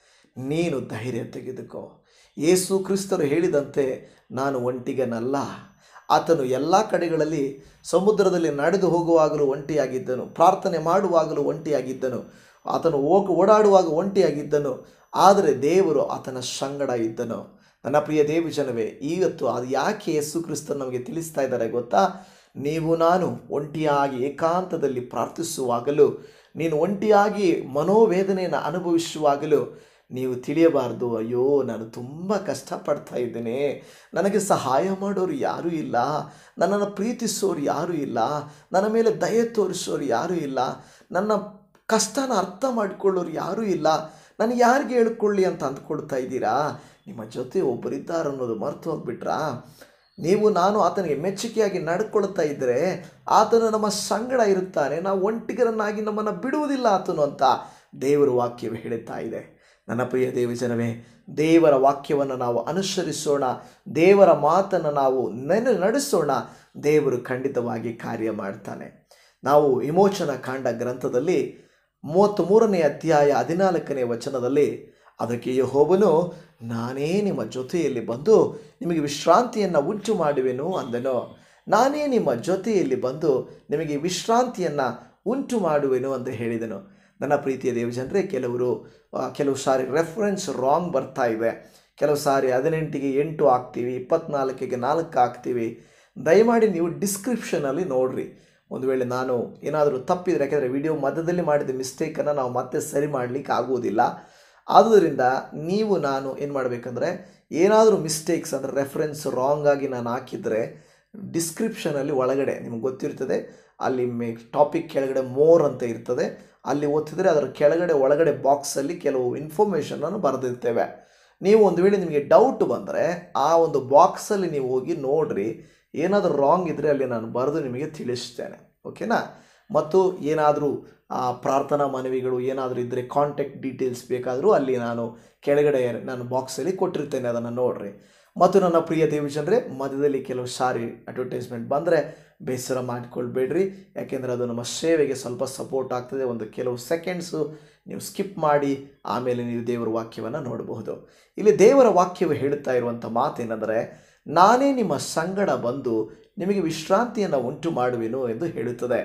ನೀನು ಧೈರ್ಯ ತೆಗೆದುಕೋ ಯೇಸು ಕ್ರಿಸ್ತರು ಹೇಳಿದಂತೆ ನಾನು ಒಂಟಿಗನಲ್ಲ ಆತನು ಎಲ್ಲ ಕಡೆಗಳಲ್ಲಿ ಸಮುದ್ರದಲ್ಲಿ ನಡೆದು ಹೋಗುವಾಗಲೂ ಒಂಟಿಯಾಗಿದ್ದನು ಪ್ರಾರ್ಥನೆ ಮಾಡುವಾಗಲೂ ಒಂಟಿಯಾಗಿದ್ದನು ಆತನು ಹೋಗ ಓಡಾಡುವಾಗ ಒಂಟಿಯಾಗಿದ್ದನು ಆದರೆ ದೇವರು ಆತನ ಸಂಗಡ ಇದ್ದನು ನನ್ನ ಪ್ರಿಯ ದೇವಿ ಜನವೇ ಇವತ್ತು ಅದು ಯಾಕೆ ಯೇಸು ಕ್ರಿಸ್ತನು ನಮಗೆ ತಿಳಿಸ್ತಾ ಇದ್ದಾರೆ ಗೊತ್ತಾ ನೀವು ನಾನು ಒಂಟಿಯಾಗಿ ಏಕಾಂತದಲ್ಲಿ ಪ್ರಾರ್ಥಿಸುವಾಗಲೂ ನೀನು ಒಂಟಿಯಾಗಿ ಮನೋವೇದನೆಯನ್ನು ಅನುಭವಿಸುವಾಗಲೂ ನೀವು ತಿಳಿಯಬಾರ್ದು ಅಯ್ಯೋ ನಾನು ತುಂಬ ಕಷ್ಟಪಡ್ತಾ ಇದ್ದೇನೆ ನನಗೆ ಸಹಾಯ ಮಾಡೋರು ಯಾರೂ ಇಲ್ಲ ನನ್ನನ್ನು ಪ್ರೀತಿಸೋರು ಯಾರೂ ಇಲ್ಲ ನನ್ನ ಮೇಲೆ ದಯೆ ತೋರಿಸೋರು ಯಾರೂ ಇಲ್ಲ ನನ್ನ ಕಷ್ಟನ ಅರ್ಥ ಮಾಡಿಕೊಳ್ಳೋರು ಯಾರೂ ಇಲ್ಲ ನಾನು ಯಾರಿಗೆ ಹೇಳ್ಕೊಳ್ಳಿ ಅಂತ ಅಂದ್ಕೊಳ್ತಾ ಇದ್ದೀರಾ ನಿಮ್ಮ ಜೊತೆ ಒಬ್ಬರಿದ್ದಾರೆ ಅನ್ನೋದು ಮರ್ತು ಹೋಗ್ಬಿಟ್ರಾ ನೀವು ನಾನು ಆತನಿಗೆ ಮೆಚ್ಚುಗೆಯಾಗಿ ನಡ್ಕೊಳ್ತಾ ಇದ್ದರೆ ಆತನು ನಮ್ಮ ಸಂಗಡ ಇರುತ್ತಾನೆ ನಾವು ಒಂಟಿಗರನ್ನಾಗಿ ನಮ್ಮನ್ನು ಬಿಡುವುದಿಲ್ಲ ಆತನು ಅಂತ ದೇವರ ವಾಕ್ಯವು ಹೇಳುತ್ತಾ ಇದೆ ನನ್ನ ಪ್ರಿಯ ದೇವಜನವೇ ದೇವರ ವಾಕ್ಯವನ್ನು ನಾವು ಅನುಸರಿಸೋಣ ದೇವರ ಮಾತನ್ನು ನಾವು ನೆನ ನಡೆಸೋಣ ದೇವರು ಖಂಡಿತವಾಗಿ ಕಾರ್ಯ ಮಾಡ್ತಾನೆ ನಾವು ವಿಮೋಚನ ಕಾಂಡ ಗ್ರಂಥದಲ್ಲಿ ಮೂವತ್ತ್ಮೂರನೇ ಅಧ್ಯಾಯ ಹದಿನಾಲ್ಕನೇ ವಚನದಲ್ಲಿ ಅದಕ್ಕೆ ಯಹೋವನು ನಾನೇ ನಿಮ್ಮ ಜೊತೆಯಲ್ಲಿ ಬಂದು ನಿಮಗೆ ವಿಶ್ರಾಂತಿಯನ್ನು ಉಂಟು ಮಾಡುವೆನು ಅಂದನು ನಾನೇ ನಿಮ್ಮ ಜೊತೆಯಲ್ಲಿ ಬಂದು ನಿಮಗೆ ವಿಶ್ರಾಂತಿಯನ್ನು ಉಂಟು ಮಾಡುವೆನು ಅಂತ ಹೇಳಿದನು ನನ್ನ ಪ್ರೀತಿಯ ದೇವಜನರೇ ಕೆಲವರು ಆ, ಕೆಲವು ಸಾರಿ ರೆಫರೆನ್ಸ್ ರಾಂಗ್ ಬರ್ತಾ ಇವೆ ಕೆಲವು ಸಾರಿ ಹದಿನೆಂಟಿಗೆ ಎಂಟು ಹಾಕ್ತೀವಿ ಇಪ್ಪತ್ನಾಲ್ಕಿಗೆ ನಾಲ್ಕು ಹಾಕ್ತೀವಿ ದಯಮಾಡಿ ನೀವು ಡಿಸ್ಕ್ರಿಪ್ಷನಲ್ಲಿ ನೋಡ್ರಿ ಒಂದು ವೇಳೆ ನಾನು ಏನಾದರೂ ತಪ್ಪಿದರೆ ಯಾಕೆಂದರೆ ವಿಡಿಯೋ ಮಧ್ಯದಲ್ಲಿ ಮಾಡಿದ ಮಿಸ್ಟೇಕನ್ನು ನಾವು ಮತ್ತೆ ಸರಿ ಮಾಡಲಿಕ್ಕೆ ಆಗುವುದಿಲ್ಲ ಆದುದರಿಂದ ನೀವು ನಾನು ಏನು ಮಾಡಬೇಕಂದ್ರೆ ಏನಾದರೂ ಮಿಸ್ಟೇಕ್ಸ್ ಅಂದರೆ ರೆಫರೆನ್ಸ್ ರಾಂಗ್ ಆಗಿ ನಾನು ಹಾಕಿದರೆ ಡಿಸ್ಕ್ರಿಪ್ಷನಲ್ಲಿ ಒಳಗಡೆ ನಿಮ್ಗೆ ಗೊತ್ತಿರ್ತದೆ ಅಲ್ಲಿ ಮೇ ಟಾಪಿಕ್ ಕೆಳಗಡೆ ಮೋರ್ ಅಂತ ಇರ್ತದೆ ಅಲ್ಲಿ ಓದ್ತಿದ್ರೆ ಅದರ ಕೆಳಗಡೆ ಒಳಗಡೆ ಬಾಕ್ಸಲ್ಲಿ ಕೆಲವು ಇನ್ಫಾರ್ಮೇಷನನ್ನು ಬರೆದಿರ್ತೇವೆ ನೀವು ಒಂದು ವೇಳೆ ನಿಮಗೆ ಡೌಟ್ ಬಂದರೆ ಆ ಒಂದು ಬಾಕ್ಸಲ್ಲಿ ನೀವು ಹೋಗಿ ನೋಡ್ರಿ ಏನಾದರೂ ರಾಂಗ್ ಇದ್ದರೆ ಅಲ್ಲಿ ನಾನು ಬರೆದು ನಿಮಗೆ ತಿಳಿಸ್ತೇನೆ ಓಕೆನಾ ಮತ್ತು ಏನಾದರೂ ಪ್ರಾರ್ಥನಾ ಮನವಿಗಳು ಏನಾದರೂ ಇದ್ದರೆ ಕಾಂಟ್ಯಾಕ್ಟ್ ಡೀಟೇಲ್ಸ್ ಬೇಕಾದರೂ ಅಲ್ಲಿ ನಾನು ಕೆಳಗಡೆ ನಾನು ಬಾಕ್ಸಲ್ಲಿ ಕೊಟ್ಟಿರ್ತೇನೆ ಅದನ್ನು ನೋಡ್ರಿ ಮತ್ತು ನನ್ನ ಪ್ರಿಯ ದೇವಜನರೇ ಮಧ್ಯದಲ್ಲಿ ಕೆಲವು ಸಾರಿ ಅಡ್ವರ್ಟೈಸ್ಮೆಂಟ್ ಬಂದರೆ ಬೇಸರ ಮಾಡಿಕೊಳ್ಬೇಡ್ರಿ ಯಾಕೆಂದರೆ ಅದು ನಮ್ಮ ಸೇವೆಗೆ ಸ್ವಲ್ಪ ಸಪೋರ್ಟ್ ಆಗ್ತದೆ ಒಂದು ಕೆಲವು ಸೆಕೆಂಡ್ಸು ನೀವು ಸ್ಕಿಪ್ ಮಾಡಿ ಆಮೇಲೆ ನೀವು ದೇವರ ವಾಕ್ಯವನ್ನು ನೋಡಬಹುದು ಇಲ್ಲಿ ದೇವರ ವಾಕ್ಯವು ಹೇಳುತ್ತಾ ಇರುವಂಥ ಮಾತೇನೆಂದರೆ ನಾನೇ ನಿಮ್ಮ ಸಂಗಡ ಬಂದು ನಿಮಗೆ ವಿಶ್ರಾಂತಿಯನ್ನು ಉಂಟು ಮಾಡುವೆನು ಎಂದು ಹೇಳುತ್ತದೆ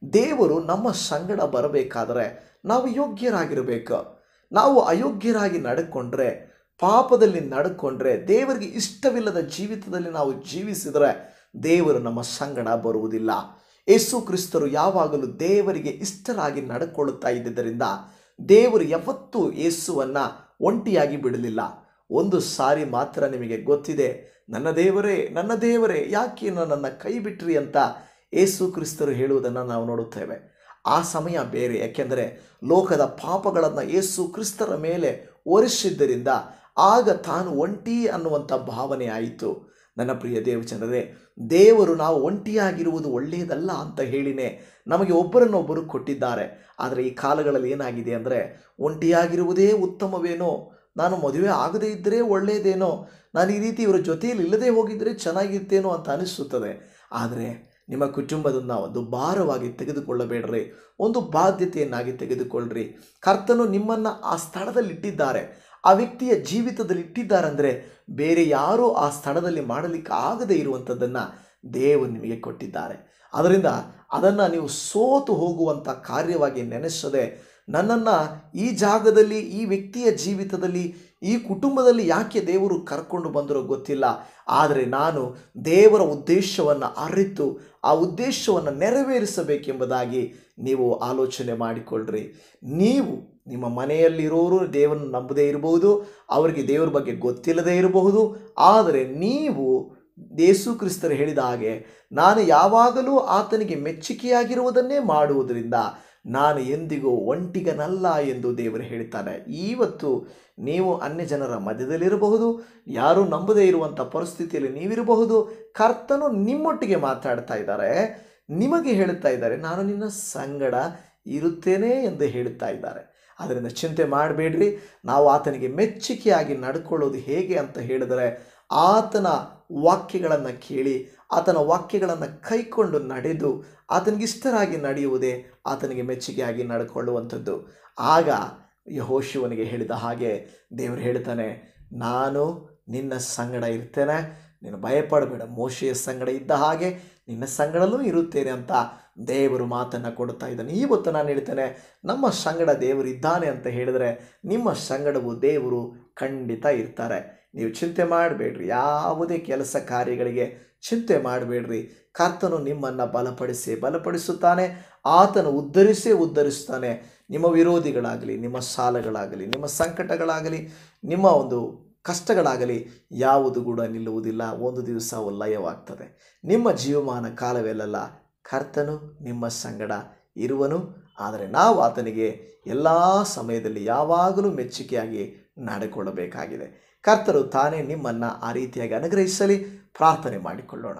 ದೇವರು ನಮ್ಮ ಸಂಗಡ ಬರಬೇಕಾದರೆ ನಾವು ಯೋಗ್ಯರಾಗಿರಬೇಕು ನಾವು ಅಯೋಗ್ಯರಾಗಿ ನಡ್ಕೊಂಡ್ರೆ ಪಾಪದಲ್ಲಿ ನಡ್ಕೊಂಡ್ರೆ ದೇವರಿಗೆ ಇಷ್ಟವಿಲ್ಲದ ಜೀವಿತದಲ್ಲಿ ನಾವು ಜೀವಿಸಿದರೆ ದೇವರು ನಮ್ಮ ಸಂಗಡ ಬರುವುದಿಲ್ಲ ಯೇಸು ಕ್ರಿಸ್ತರು ಯಾವಾಗಲೂ ದೇವರಿಗೆ ಇಷ್ಟರಾಗಿ ನಡ್ಕೊಳ್ಳುತ್ತಾ ಇದ್ದುದರಿಂದ ದೇವರು ಯಾವತ್ತೂ ಯೇಸುವನ್ನು ಒಂಟಿಯಾಗಿ ಬಿಡಲಿಲ್ಲ ಒಂದು ಸಾರಿ ಮಾತ್ರ ನಿಮಗೆ ಗೊತ್ತಿದೆ ನನ್ನ ದೇವರೇ ನನ್ನ ದೇವರೇ ಯಾಕೆ ನನ್ನನ್ನು ಕೈ ಬಿಟ್ರಿ ಅಂತ ಯೇಸು ಕ್ರಿಸ್ತರು ಹೇಳುವುದನ್ನು ನಾವು ನೋಡುತ್ತೇವೆ ಆ ಸಮಯ ಬೇರೆ ಯಾಕೆಂದರೆ ಲೋಕದ ಪಾಪಗಳನ್ನು ಯೇಸು ಕ್ರಿಸ್ತರ ಮೇಲೆ ಒರೆಸಿದ್ದರಿಂದ ಆಗ ತಾನು ಒಂಟಿ ಅನ್ನುವಂಥ ಭಾವನೆ ಆಯಿತು ನನ್ನ ಪ್ರಿಯ ದೇವಚಂದ್ರರೇ ದೇವರು ನಾವು ಒಂಟಿಯಾಗಿರುವುದು ಒಳ್ಳೆಯದಲ್ಲ ಅಂತ ಹೇಳಿನೇ ನಮಗೆ ಒಬ್ಬರನ್ನೊಬ್ಬರು ಕೊಟ್ಟಿದ್ದಾರೆ ಆದರೆ ಈ ಕಾಲಗಳಲ್ಲಿ ಏನಾಗಿದೆ ಅಂದರೆ ಒಂಟಿಯಾಗಿರುವುದೇ ಉತ್ತಮವೇನೋ ನಾನು ಮದುವೆ ಆಗದೇ ಇದ್ದರೆ ಒಳ್ಳೆಯದೇನೋ ನಾನು ಈ ರೀತಿ ಇವರ ಜೊತೆಯಲ್ಲಿ ಇಲ್ಲದೆ ಹೋಗಿದ್ದರೆ ಚೆನ್ನಾಗಿರ್ತೇನೋ ಅಂತ ಅನಿಸುತ್ತದೆ ಆದರೆ ನಿಮ್ಮ ಕುಟುಂಬದನ್ನು ಒಂದು ಭಾರವಾಗಿ ತೆಗೆದುಕೊಳ್ಳಬೇಡ್ರಿ ಒಂದು ಬಾಧ್ಯತೆಯನ್ನಾಗಿ ತೆಗೆದುಕೊಳ್ಳ್ರಿ ಕರ್ತನು ನಿಮ್ಮನ್ನು ಆ ಸ್ಥಳದಲ್ಲಿ ಇಟ್ಟಿದ್ದಾರೆ ಆ ವ್ಯಕ್ತಿಯ ಜೀವಿತದಲ್ಲಿ ಇಟ್ಟಿದ್ದಾರೆ ಅಂದರೆ ಬೇರೆ ಯಾರೂ ಆ ಸ್ಥಳದಲ್ಲಿ ಮಾಡಲಿಕ್ಕೆ ಆಗದೇ ಇರುವಂಥದ್ದನ್ನು ದೇವರು ನಿಮಗೆ ಕೊಟ್ಟಿದ್ದಾರೆ ಅದರಿಂದ ಅದನ್ನು ನೀವು ಸೋತು ಹೋಗುವಂಥ ಕಾರ್ಯವಾಗಿ ನೆನೆಸದೆ ನನ್ನನ್ನು ಈ ಜಾಗದಲ್ಲಿ ಈ ವ್ಯಕ್ತಿಯ ಜೀವಿತದಲ್ಲಿ ಈ ಕುಟುಂಬದಲ್ಲಿ ಯಾಕೆ ದೇವರು ಕರ್ಕೊಂಡು ಬಂದರೋ ಗೊತ್ತಿಲ್ಲ ಆದರೆ ನಾನು ದೇವರ ಉದ್ದೇಶವನ್ನು ಅರಿತು ಆ ಉದ್ದೇಶವನ್ನು ನೆರವೇರಿಸಬೇಕೆಂಬುದಾಗಿ ನೀವು ಆಲೋಚನೆ ಮಾಡಿಕೊಳ್ಳ್ರಿ ನೀವು ನಿಮ್ಮ ಮನೆಯಲ್ಲಿರೋರು ದೇವರನ್ನು ನಂಬದೇ ಇರಬಹುದು ಅವರಿಗೆ ದೇವರ ಬಗ್ಗೆ ಗೊತ್ತಿಲ್ಲದೇ ಇರಬಹುದು ಆದರೆ ನೀವು ಯೇಸು ಕ್ರಿಸ್ತರು ಹೇಳಿದ ಹಾಗೆ ನಾನು ಯಾವಾಗಲೂ ಆತನಿಗೆ ಮೆಚ್ಚುಗೆಯಾಗಿರುವುದನ್ನೇ ಮಾಡುವುದರಿಂದ ನಾನು ಎಂದಿಗೂ ಒಂಟಿಗನಲ್ಲ ಎಂದು ದೇವರು ಹೇಳ್ತಾನೆ ಇವತ್ತು ನೀವು ಅನ್ಯ ಜನರ ಮಧ್ಯದಲ್ಲಿರಬಹುದು ಯಾರೂ ನಂಬದೇ ಇರುವಂಥ ಪರಿಸ್ಥಿತಿಯಲ್ಲಿ ನೀವಿರಬಹುದು ಕರ್ತನು ನಿಮ್ಮೊಟ್ಟಿಗೆ ಮಾತಾಡ್ತಾ ಇದ್ದಾರೆ ನಿಮಗೆ ಹೇಳ್ತಾ ಇದ್ದಾರೆ ನಾನು ನಿನ್ನ ಸಂಗಡ ಇರುತ್ತೇನೆ ಎಂದು ಹೇಳುತ್ತಾ ಇದ್ದಾರೆ ಅದರಿಂದ ಚಿಂತೆ ಮಾಡಬೇಡ್ರಿ ನಾವು ಆತನಿಗೆ ಮೆಚ್ಚುಗೆಯಾಗಿ ನಡ್ಕೊಳ್ಳೋದು ಹೇಗೆ ಅಂತ ಹೇಳಿದರೆ ಆತನ ವಾಕ್ಯಗಳನ್ನು ಕೇಳಿ ಆತನ ವಾಕ್ಯಗಳನ್ನು ಕೈಕೊಂಡು ನಡೆದು ಆತನಿಗಿಷ್ಟರಾಗಿ ನಡೆಯುವುದೇ ಆತನಿಗೆ ಮೆಚ್ಚುಗೆಯಾಗಿ ನಡ್ಕೊಳ್ಳುವಂಥದ್ದು ಆಗ ಯಹೋಶಿವನಿಗೆ ಹೇಳಿದ ಹಾಗೆ ದೇವರು ಹೇಳ್ತಾನೆ ನಾನು ನಿನ್ನ ಸಂಗಡ ಇರ್ತೇನೆ ನೀನು ಭಯಪಡಬೇಡ ಮೋಶೆಯ ಸಂಗಡ ಇದ್ದ ಹಾಗೆ ನಿನ್ನ ಸಂಗಡಲೂ ಇರುತ್ತೇನೆ ಅಂತ ದೇವರು ಮಾತನ್ನು ಕೊಡ್ತಾ ಇದ್ದಾನೆ ಇವತ್ತು ನಾನು ಹೇಳ್ತೇನೆ ನಮ್ಮ ಸಂಗಡ ದೇವರು ಇದ್ದಾನೆ ಅಂತ ಹೇಳಿದರೆ ನಿಮ್ಮ ಸಂಗಡವು ದೇವರು ಖಂಡಿತ ಇರ್ತಾರೆ ನೀವು ಚಿಂತೆ ಮಾಡಬೇಡ್ರಿ ಯಾವುದೇ ಕೆಲಸ ಕಾರ್ಯಗಳಿಗೆ ಚಿಂತೆ ಮಾಡಬೇಡ್ರಿ ಕರ್ತನು ನಿಮ್ಮನ್ನು ಬಲಪಡಿಸಿ ಬಲಪಡಿಸುತ್ತಾನೆ ಆತನು ಉದ್ಧರಿಸೇ ಉದ್ಧರಿಸ್ತಾನೆ ನಿಮ್ಮ ವಿರೋಧಿಗಳಾಗಲಿ ನಿಮ್ಮ ಸಾಲಗಳಾಗಲಿ ನಿಮ್ಮ ಸಂಕಟಗಳಾಗಲಿ ನಿಮ್ಮ ಒಂದು ಕಷ್ಟಗಳಾಗಲಿ ಯಾವುದು ಕೂಡ ನಿಲ್ಲುವುದಿಲ್ಲ ಒಂದು ದಿವಸ ಅವು ಲಯವಾಗ್ತದೆ ನಿಮ್ಮ ಜೀವಮಾನ ಕಾಲವೆಲ್ಲ ಕರ್ತನು ನಿಮ್ಮ ಸಂಗಡ ಇರುವನು ಆದರೆ ನಾವು ಆತನಿಗೆ ಎಲ್ಲ ಸಮಯದಲ್ಲಿ ಯಾವಾಗಲೂ ಮೆಚ್ಚುಗೆಯಾಗಿ ನಡೆಕೊಳ್ಳಬೇಕಾಗಿದೆ ಕರ್ತರು ತಾನೇ ನಿಮ್ಮನ್ನು ಆ ರೀತಿಯಾಗಿ ಅನುಗ್ರಹಿಸಲಿ ಪ್ರಾರ್ಥನೆ ಮಾಡಿಕೊಳ್ಳೋಣ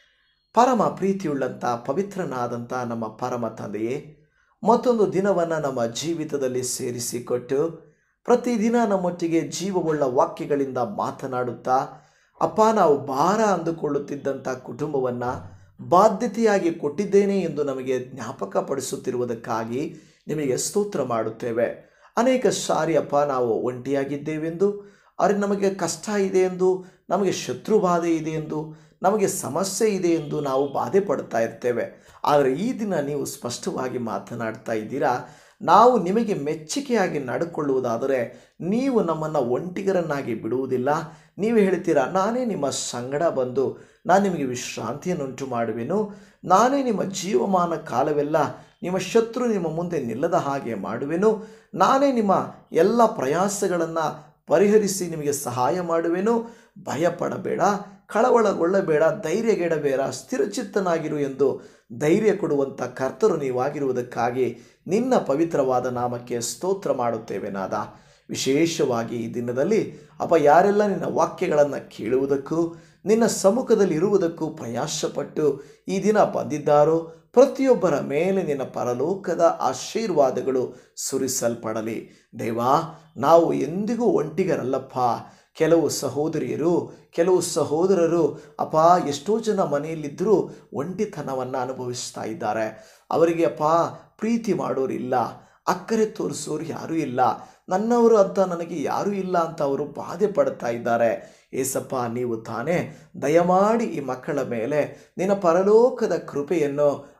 ಪರಮ ಪ್ರೀತಿಯುಳ್ಳಂಥ ಪವಿತ್ರನಾದಂಥ ನಮ್ಮ ಪರಮ ತಂದೆಯೇ ಮತ್ತೊಂದು ದಿನವನ್ನು ನಮ್ಮ ಜೀವಿತದಲ್ಲಿ ಸೇರಿಸಿಕೊಟ್ಟು ಪ್ರತಿದಿನ ನಮ್ಮೊಟ್ಟಿಗೆ ಜೀವವುಳ್ಳ ವಾಕ್ಯಗಳಿಂದ ಮಾತನಾಡುತ್ತಾ ಅಪ್ಪ ನಾವು ಭಾರ ಅಂದುಕೊಳ್ಳುತ್ತಿದ್ದಂಥ ಕುಟುಂಬವನ್ನು ಬಾಧ್ಯತೆಯಾಗಿ ಕೊಟ್ಟಿದ್ದೇನೆ ಎಂದು ನಮಗೆ ಜ್ಞಾಪಕ ಪಡಿಸುತ್ತಿರುವುದಕ್ಕಾಗಿ ನಿಮಗೆ ಸ್ತೋತ್ರ ಮಾಡುತ್ತೇವೆ ಅನೇಕ ಸಾರಿ ಅಪ್ಪ ನಾವು ಒಂಟಿಯಾಗಿದ್ದೇವೆಂದು ಆದರೆ ನಮಗೆ ಕಷ್ಟ ಇದೆ ಎಂದು ನಮಗೆ ಶತ್ರು ಬಾಧೆ ಇದೆ ಎಂದು ನಮಗೆ ಸಮಸ್ಯೆ ಇದೆ ಎಂದು ನಾವು ಬಾಧೆ ಪಡ್ತಾ ಇರ್ತೇವೆ ಆದರೆ ಈ ದಿನ ನೀವು ಸ್ಪಷ್ಟವಾಗಿ ಮಾತನಾಡ್ತಾ ಇದ್ದೀರಾ ನಾವು ನಿಮಗೆ ಮೆಚ್ಚುಗೆಯಾಗಿ ನಡ್ಕೊಳ್ಳುವುದಾದರೆ ನೀವು ನಮ್ಮನ್ನು ಒಂಟಿಗರನ್ನಾಗಿ ಬಿಡುವುದಿಲ್ಲ ನೀವು ಹೇಳ್ತೀರಾ ನಾನೇ ನಿಮ್ಮ ಸಂಗಡ ಬಂದು ನಾನು ನಿಮಗೆ ವಿಶ್ರಾಂತಿಯನ್ನುಂಟು ಮಾಡುವೆನು ನಾನೇ ನಿಮ್ಮ ಜೀವಮಾನ ಕಾಲವೆಲ್ಲ ನಿಮ್ಮ ಶತ್ರು ನಿಮ್ಮ ಮುಂದೆ ನಿಲ್ಲದ ಹಾಗೆ ಮಾಡುವೆನು ನಾನೇ ನಿಮ್ಮ ಎಲ್ಲ ಪ್ರಯಾಸಗಳನ್ನು ಪರಿಹರಿಸಿ ನಿಮಗೆ ಸಹಾಯ ಮಾಡುವೆನು ಭಯಪಡಬೇಡ ಕಳವಳಗೊಳ್ಳಬೇಡ ಧೈರ್ಯಗೆಡಬೇಡ ಸ್ಥಿರಚಿತ್ತನಾಗಿರು ಎಂದು ಧೈರ್ಯ ಕೊಡುವಂಥ ಕರ್ತರು ನೀವಾಗಿರುವುದಕ್ಕಾಗಿ ನಿನ್ನ ಪವಿತ್ರವಾದ ನಾಮಕ್ಕೆ ಸ್ತೋತ್ರ ಮಾಡುತ್ತೇವೆ ನಾದ ವಿಶೇಷವಾಗಿ ಈ ದಿನದಲ್ಲಿ ಅಪ್ಪ ಯಾರೆಲ್ಲ ನಿನ್ನ ವಾಕ್ಯಗಳನ್ನು ಕೇಳುವುದಕ್ಕೂ ನಿನ್ನ ಸಮ್ಮುಖದಲ್ಲಿ ಇರುವುದಕ್ಕೂ ಪ್ರಯಾಸಪಟ್ಟು ಈ ದಿನ ಬಂದಿದ್ದಾರೋ ಪ್ರತಿಯೊಬ್ಬರ ಮೇಲೆ ನಿನ್ನ ಪರಲೋಕದ ಆಶೀರ್ವಾದಗಳು ಸುರಿಸಲ್ಪಡಲಿ ದೇವಾ ನಾವು ಎಂದಿಗೂ ಒಂಟಿಗರಲ್ಲಪ್ಪ ಕೆಲವು ಸಹೋದರಿಯರು ಕೆಲವು ಸಹೋದರರು ಅಪ್ಪ ಎಷ್ಟೋ ಜನ ಮನೆಯಲ್ಲಿದ್ದರೂ ಒಂಟಿತನವನ್ನು ಅನುಭವಿಸ್ತಾ ಇದ್ದಾರೆ ಅವರಿಗೆ ಅಪ್ಪ ಪ್ರೀತಿ ಮಾಡೋರಿಲ್ಲ ಅಕ್ಕರೆ ತೋರಿಸೋರು ಯಾರೂ ಇಲ್ಲ ನನ್ನವರು ಅಂತ ನನಗೆ ಯಾರೂ ಇಲ್ಲ ಅಂತ ಅವರು ಬಾಧೆ ಪಡ್ತಾ ಇದ್ದಾರೆ ಏಸಪ್ಪ ನೀವು ತಾನೇ ದಯಮಾಡಿ ಈ ಮಕ್ಕಳ ಮೇಲೆ ನಿನ್ನ ಪರಲೋಕದ ಕೃಪೆಯನ್ನು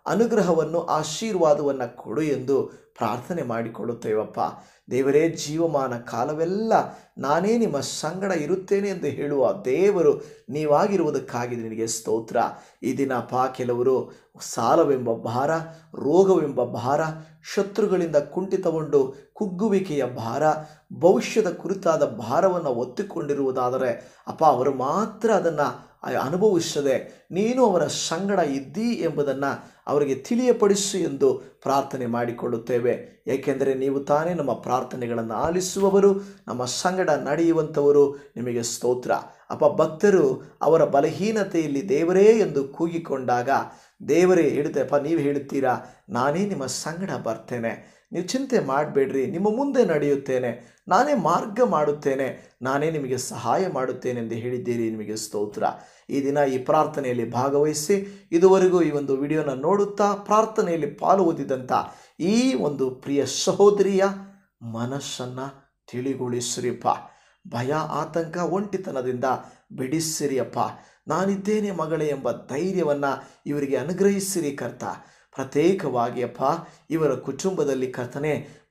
ಅನುಗ್ರಹವನ್ನು ಆಶೀರ್ವಾದವನ್ನು ಕೊಡು ಎಂದು ಪ್ರಾರ್ಥನೆ ಮಾಡಿಕೊಳ್ಳುತ್ತೇವಪ್ಪ ದೇವರೇ ಜೀವಮಾನ ಕಾಲವೆಲ್ಲ ನಾನೇ ನಿಮ್ಮ ಸಂಗಡ ಇರುತ್ತೇನೆ ಎಂದು ಹೇಳುವ ದೇವರು ನೀವಾಗಿರುವುದಕ್ಕಾಗಿ ನಿನಗೆ ಸ್ತೋತ್ರ ಈ ದಿನ ಪಾ ಕೆಲವರು ಸಾಲವೆಂಬ ಭಾರ ರೋಗವೆಂಬ ಭಾರ ಶತ್ರುಗಳಿಂದ ಕುಂಠಿತಗೊಂಡು ಕುಗ್ಗುವಿಕೆಯ ಭಾರ ಭವಿಷ್ಯದ ಕುರಿತಾದ ಭಾರವನ್ನು ಒತ್ತಿಕೊಂಡಿರುವುದಾದರೆ ಅಪ್ಪ ಅವರು ಮಾತ್ರ ಅದನ್ನು ಅನುಭವಿಸದೆ ನೀನು ಅವರ ಸಂಗಡ ಇದ್ದೀ ಎಂಬುದನ್ನು ಅವರಿಗೆ ತಿಳಿಯಪಡಿಸು ಎಂದು ಪ್ರಾರ್ಥನೆ ಮಾಡಿಕೊಳ್ಳುತ್ತೇವೆ ಏಕೆಂದರೆ ನೀವು ತಾನೇ ನಮ್ಮ ಪ್ರಾರ್ಥನೆಗಳನ್ನು ಆಲಿಸುವವರು ನಮ್ಮ ಸಂಗಡ ನಡೆಯುವಂಥವರು ನಿಮಗೆ ಸ್ತೋತ್ರ ಅಪ್ಪ ಭಕ್ತರು ಅವರ ಬಲಹೀನತೆಯಲ್ಲಿ ದೇವರೇ ಎಂದು ಕೂಗಿಕೊಂಡಾಗ ದೇವರೇ ಹೇಳುತ್ತೇಪ್ಪ ನೀವು ಹೇಳುತ್ತೀರಾ ನಾನೇ ನಿಮ್ಮ ಸಂಗಡ ಬರ್ತೇನೆ ನೀವು ಚಿಂತೆ ಮಾಡಬೇಡ್ರಿ ನಿಮ್ಮ ಮುಂದೆ ನಡೆಯುತ್ತೇನೆ ನಾನೇ ಮಾರ್ಗ ಮಾಡುತ್ತೇನೆ ನಾನೇ ನಿಮಗೆ ಸಹಾಯ ಮಾಡುತ್ತೇನೆ ಎಂದು ಹೇಳಿದ್ದೀರಿ ನಿಮಗೆ ಸ್ತೋತ್ರ ಈ ದಿನ ಈ ಪ್ರಾರ್ಥನೆಯಲ್ಲಿ ಭಾಗವಹಿಸಿ ಇದುವರೆಗೂ ಈ ಒಂದು ವಿಡಿಯೋನ ನೋಡುತ್ತಾ ಪ್ರಾರ್ಥನೆಯಲ್ಲಿ ಪಾಲು ಓದಿದಂಥ ಈ ಒಂದು ಪ್ರಿಯ ಸಹೋದರಿಯ ಮನಸ್ಸನ್ನು ತಿಳಿಗೊಳಿಸಿರಿಪ್ಪ ಭಯ ಆತಂಕ ಒಂಟಿತನದಿಂದ ಬಿಡಿಸಿರಿಯಪ್ಪ ನಾನಿದ್ದೇನೆ ಮಗಳೇ ಎಂಬ ಧೈರ್ಯವನ್ನು ಇವರಿಗೆ ಅನುಗ್ರಹಿಸಿರಿ ಕರ್ತ ಪ್ರತ್ಯೇಕವಾಗಿ ಅಪ್ಪ ಇವರ ಕುಟುಂಬದಲ್ಲಿ ಕರ್ತನೆ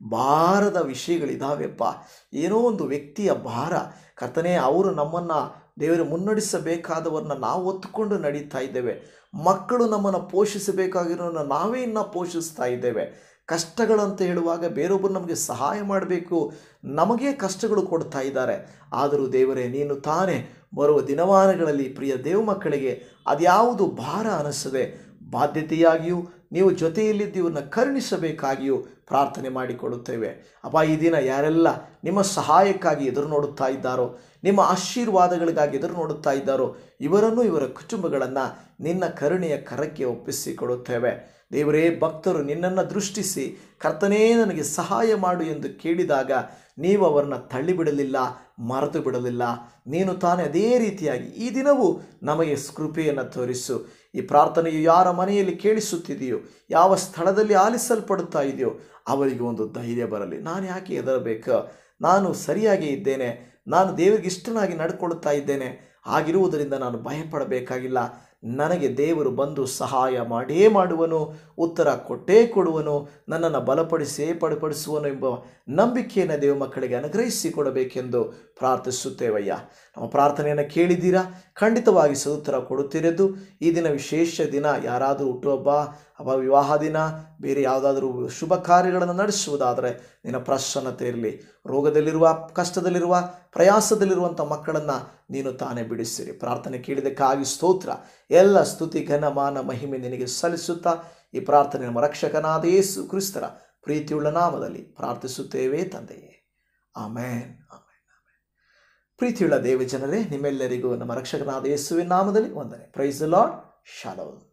ಭಾರದ ವಿಷಯಗಳಿದ್ದಾವೆಪ್ಪ ಏನೋ ಒಂದು ವ್ಯಕ್ತಿಯ ಭಾರ ಕರ್ತನೆ ಅವರು ನಮ್ಮನ್ನು ದೇವರು ಮುನ್ನಡೆಸಬೇಕಾದವರನ್ನ ನಾವು ಹೊತ್ತುಕೊಂಡು ನಡೀತಾ ಇದ್ದೇವೆ ಮಕ್ಕಳು ನಮ್ಮನ್ನು ಪೋಷಿಸಬೇಕಾಗಿರೋನ್ನ ನಾವೇ ಇನ್ನು ಪೋಷಿಸ್ತಾ ಇದ್ದೇವೆ ಕಷ್ಟಗಳಂತ ಹೇಳುವಾಗ ಬೇರೊಬ್ಬರು ನಮಗೆ ಸಹಾಯ ಮಾಡಬೇಕು ನಮಗೆ ಕಷ್ಟಗಳು ಕೊಡ್ತಾ ಇದ್ದಾರೆ ಆದರೂ ದೇವರೇ ನೀನು ತಾನೇ ಬರುವ ದಿನಮಾನಗಳಲ್ಲಿ ಪ್ರಿಯ ದೇವ ಮಕ್ಕಳಿಗೆ ಅದ್ಯಾವುದು ಭಾರ ಅನಿಸದೆ ಬಾಧ್ಯತೆಯಾಗಿಯೂ ನೀವು ಜೊತೆಯಲ್ಲಿದ್ದು ಇವ್ರನ್ನ ಕರುಣಿಸಬೇಕಾಗಿಯೂ ಪ್ರಾರ್ಥನೆ ಮಾಡಿಕೊಳ್ಳುತ್ತೇವೆ ಅಪ್ಪ ಈ ದಿನ ಯಾರೆಲ್ಲ ನಿಮ್ಮ ಸಹಾಯಕ್ಕಾಗಿ ಎದುರು ನೋಡುತ್ತಾ ಇದ್ದಾರೋ ನಿಮ್ಮ ಆಶೀರ್ವಾದಗಳಿಗಾಗಿ ಎದುರು ನೋಡುತ್ತಾ ಇದ್ದಾರೋ ಇವರನ್ನು ಇವರ ಕುಟುಂಬಗಳನ್ನು ನಿನ್ನ ಕರುಣೆಯ ಕರಕ್ಕೆ ಒಪ್ಪಿಸಿಕೊಡುತ್ತೇವೆ ದೇವರೇ ಭಕ್ತರು ನಿನ್ನನ್ನು ದೃಷ್ಟಿಸಿ ಕರ್ತನೇ ನನಗೆ ಸಹಾಯ ಮಾಡು ಎಂದು ಕೇಳಿದಾಗ ನೀವು ಅವರನ್ನು ತಳ್ಳಿಬಿಡಲಿಲ್ಲ ಮರೆತು ಬಿಡಲಿಲ್ಲ ನೀನು ತಾನೇ ಅದೇ ರೀತಿಯಾಗಿ ಈ ದಿನವೂ ನಮಗೆ ಕೃಪೆಯನ್ನು ತೋರಿಸು ಈ ಪ್ರಾರ್ಥನೆಯು ಯಾರ ಮನೆಯಲ್ಲಿ ಕೇಳಿಸುತ್ತಿದೆಯೋ ಯಾವ ಸ್ಥಳದಲ್ಲಿ ಆಲಿಸಲ್ಪಡುತ್ತಾ ಇದೆಯೋ ಅವರಿಗೆ ಒಂದು ಧೈರ್ಯ ಬರಲಿ ನಾನು ಯಾಕೆ ಹೆದರಬೇಕು ನಾನು ಸರಿಯಾಗಿ ಇದ್ದೇನೆ ನಾನು ದೇವರಿಗೆ ಇಷ್ಟನಾಗಿ ನಡ್ಕೊಳ್ಳುತ್ತಾ ಇದ್ದೇನೆ ಆಗಿರುವುದರಿಂದ ನಾನು ಭಯಪಡಬೇಕಾಗಿಲ್ಲ ನನಗೆ ದೇವರು ಬಂದು ಸಹಾಯ ಮಾಡೇ ಮಾಡುವನು ಉತ್ತರ ಕೊಟ್ಟೇ ಕೊಡುವನು ನನ್ನನ್ನು ಬಲಪಡಿಸೇ ಪಡಿಪಡಿಸುವನು ಎಂಬ ನಂಬಿಕೆಯನ್ನು ದೇವ ಮಕ್ಕಳಿಗೆ ಅನುಗ್ರಹಿಸಿ ಕೊಡಬೇಕೆಂದು ಪ್ರಾರ್ಥಿಸುತ್ತೇವಯ್ಯ ನಮ್ಮ ಪ್ರಾರ್ಥನೆಯನ್ನು ಕೇಳಿದ್ದೀರಾ ಖಂಡಿತವಾಗಿ ಸದುತ್ತರ ಕೊಡುತ್ತಿರೋದು ಈ ದಿನ ವಿಶೇಷ ದಿನ ಯಾರಾದರೂ ಹುಟ್ಟುಹಬ್ಬ ಅವ ವಿವಾಹ ದಿನ ಬೇರೆ ಯಾವುದಾದ್ರೂ ಶುಭ ಕಾರ್ಯಗಳನ್ನು ನಡೆಸುವುದಾದರೆ ನಿನ್ನ ಪ್ರಸನ್ನತೆ ಇರಲಿ ರೋಗದಲ್ಲಿರುವ ಕಷ್ಟದಲ್ಲಿರುವ ಪ್ರಯಾಸದಲ್ಲಿರುವಂಥ ಮಕ್ಕಳನ್ನು ನೀನು ತಾನೇ ಬಿಡಿಸಿರಿ ಪ್ರಾರ್ಥನೆ ಕೇಳಿದಕ್ಕಾಗಿ ಸ್ತೋತ್ರ ಎಲ್ಲ ಸ್ತುತಿ ಘನ ಮಾನ ಮಹಿಮೆ ನಿನಗೆ ಸಲ್ಲಿಸುತ್ತಾ ಈ ಪ್ರಾರ್ಥನೆ ನಮ್ಮ ರಕ್ಷಕನಾದ ಯೇಸು ಕ್ರಿಸ್ತರ ಪ್ರೀತಿಯುಳ್ಳ ನಾಮದಲ್ಲಿ ಪ್ರಾರ್ಥಿಸುತ್ತೇವೆ ತಂದೆಯೇ ಆಮೇನ್ ಆಮೇನ್ ಆಮೇನ್ ಪ್ರೀತಿಯುಳ್ಳ ದೇವಜನರೇ ನಿಮ್ಮೆಲ್ಲರಿಗೂ ನಮ್ಮ ರಕ್ಷಕನಾದ ಯೇಸುವಿನ ನಾಮದಲ್ಲಿ ವಂದನೆ ಪ್ರೈಸ್ ಲಾರ್ಡ್ ಶಾಲೋ